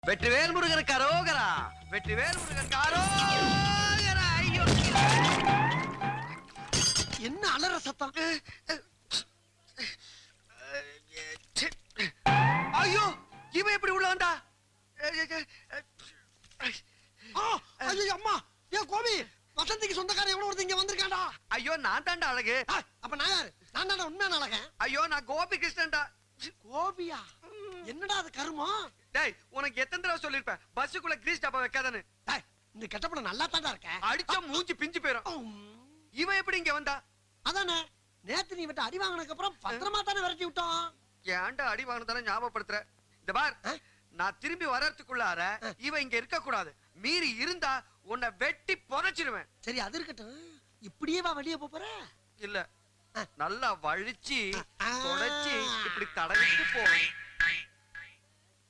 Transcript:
வெற்றிவேல் முருகனுக்கு அரோகரா வெற்றிவேல் முருகனுக்கு அரோகரா ஐயோ என்ன அலற சத்தம் ஐயோ இவன் எப்படி உள்ள வந்தா ஆ, ஐயோ அம்மா ஏன் கோபி வசந்திக்கு சொந்தக்காரன் எவ்வளவு ஒருத்தன் இங்க வந்திருக்காண்டா ஐயோ நான் தான்டா அழகு ஆ, அப்ப நான் யாரு நான் தானே உண்மையான அழகன் ஐயோ நான் கோபி கிருஷ்ணன்டா கோபியா என்னடா அது கருமம் டேய் உனக்கு எத்தனை தடவை சொல்லிருப்பேன் பஸ்ஸுக்குள்ள கிரீஸ் டப்பா வைக்காதன்னு டேய், இந்த கெட்டப்பட நல்லா தாண்டா இருக்க அடிச்சா மூஞ்சி பிஞ்சு போயிரும் உம், இவன் எப்படி இங்க வந்தா அதானே நேத்து நீ விட்டு அடி வாங்கினதுக்கு அப்புறம் பத்திரமா தானே விரட்டி விட்டோம் ஏன்டா அடி வாங்கினதால ஞாபகப்படுத்துற இந்த பார் ஆ? நான் திரும்பி வர்றதுக்குள்ளார ஆ. இவன் இங்க இருக்க கூடாது மீறி இருந்தா உன்னை வெட்டி புதைச்சிருவேன் சரி அது இருக்கட்டும் இப்படியே வா வெளியே போப் போற இல்ல ஆ. நல்லா வழிச்சு ஆ. தொடச்சி இப்படி தடவிட்டு போ